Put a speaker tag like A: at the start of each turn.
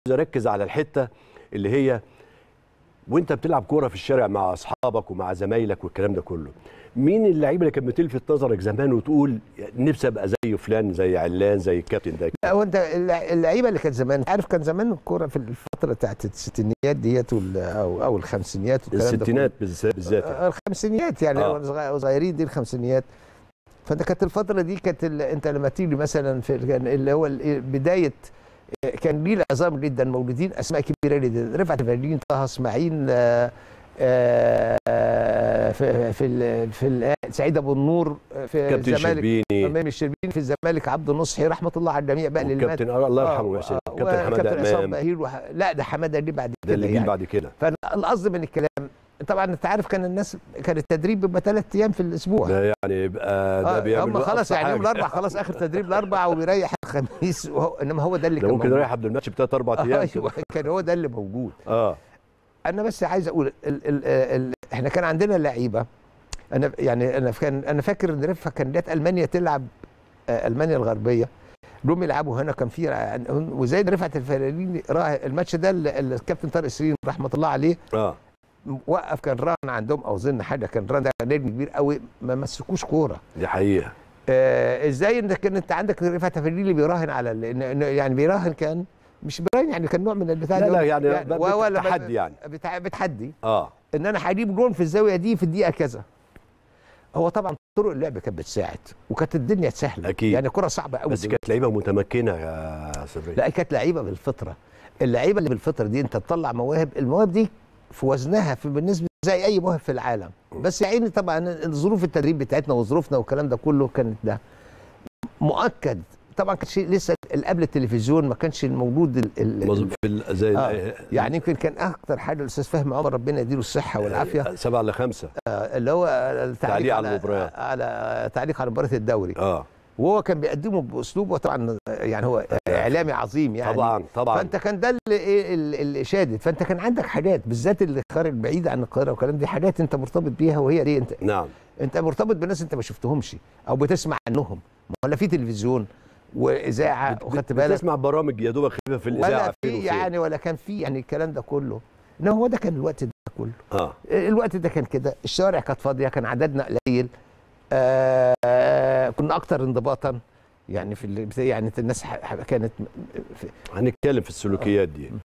A: اركز على الحته اللي هي وانت بتلعب كوره في الشارع مع اصحابك ومع زمايلك والكلام ده كله مين اللعيبه اللي كانت بتلفت نظرك زمان وتقول نفسي ابقى زي فلان زي علان زي الكابتن ده
B: لا هو انت اللع- اللعيبه اللي كانت زمان عارف كان زمان الكوره في الفتره بتاعت الستينيات ديت وال- او او الخمسينيات والكلام ده كله.
A: الستينات بالذات بالذات يعني.
B: آه، الخمسينيات يعني
A: آه.
B: وانا صغير- صغيرين دي الخمسينيات فانت كانت الفتره دي كانت ال- انت لما تيجي مثلا في كان اللي هو ال- بدايه كان ليه العظام جدا مولودين اسماء كبيره جدا رفعت الفنانين طه اسماعيل آه، آه، في في ال- في ال- سعيد ابو النور في
A: كابتن
B: الزمالك
A: شربيني
B: امام الشربيني في الزمالك عبد النصحي رحمه الله على الجميع بقى اللي مات
A: وكابتن آه، الله يرحمه
B: آه،
A: يا سيدي
B: آه،
A: كابتن حماده
B: وكابتن عصام
A: امام
B: بهير وح... لا ده حماده اللي بعد
A: ده
B: كده
A: اللي جه
B: يعني
A: بعد كده
B: فالقصد من الكلام طبعا انت عارف كان الناس كان التدريب بيبقى ثلاث ايام في الاسبوع
A: ده يعني يبقى ده
B: آه،
A: بيعمل
B: هم خلاص
A: أقصى
B: يعني يوم
A: حاجة.
B: الاربع خلاص اخر تدريب الاربع وبيريح الخميس وهو انما هو ده اللي
A: ده
B: كان
A: ممكن
B: موجود.
A: رايح قبل الماتش بثلاث اربع ايام
B: ايوه كان هو ده اللي موجود
A: اه
B: انا بس عايز اقول ال ال ال احنا كان عندنا لعيبه انا يعني انا كان انا فاكر ان رفا كان جت المانيا تلعب آه، المانيا الغربيه جم يلعبوا هنا كان في وزي رفعت الفلانين راح الماتش ده اللي- اللي الكابتن طارق سليم رحمه الله عليه
A: اه
B: وقف كان ران عندهم او ظن حاجه كان ران ده نجم كبير قوي ما مسكوش كوره
A: دي حقيقه
B: آه ازاي انك إن انت عندك رفعت اللي بيراهن على ال- إن- إن- يعني بيراهن كان مش بيراهن يعني كان نوع من البتاع
A: لا
B: اللي
A: لا
B: هو-
A: يعني ب-
B: و- ولا
A: تحدي يعني
B: بتاع بتحدي
A: اه
B: ان انا هجيب جون في الزاويه دي في الدقيقه كذا هو طبعا طرق اللعب كانت بتساعد وكانت الدنيا سهله
A: أكيد.
B: يعني كره صعبه قوي
A: بس كانت لعيبه متمكنه يا صبري
B: لا كانت لعيبه بالفطره اللعيبه اللي بالفطره دي انت تطلع مواهب المواهب دي في وزنها في بالنسبه زي اي مواهب في العالم بس يا عيني طبعا ظروف التدريب بتاعتنا وظروفنا والكلام ده كله كانت ده مؤكد طبعا كان شيء لسه قبل التلفزيون ما كانش موجود ال ال
A: مظبوط في ال- زي
B: آه
A: ال-
B: يعني يمكن كان اكتر حاجه الاستاذ فهمي عمر ربنا يديله الصحه والعافيه
A: سبعة لخمسة
B: آه، اللي هو التعليق
A: تعليق على
B: على
A: المباريات.
B: على تعليق على مباراه الدوري
A: اه
B: وهو كان بيقدمه باسلوبه طبعا يعني هو اعلامي عظيم يعني
A: طبعا طبعا
B: فانت كان ده اللي ايه ال- اللي شادد فانت كان عندك حاجات بالذات اللي خارج بعيد عن القاهره والكلام دي حاجات انت مرتبط بيها وهي دي انت
A: نعم
B: انت مرتبط بناس انت ما شفتهمش او بتسمع عنهم ولا في تلفزيون واذاعه وخدت بالك
A: بتسمع برامج يا دوبك خفيفه في الاذاعه
B: ولا
A: فين
B: في
A: وفين.
B: يعني ولا كان في يعني الكلام ده كله انما هو ده كان الوقت ده كله
A: اه
B: الوقت ده كان كده الشوارع كانت فاضيه كان عددنا قليل آه كنا اكتر انضباطا يعني في ال- يعني الناس ح- ح- كانت في
A: هنتكلم في السلوكيات دي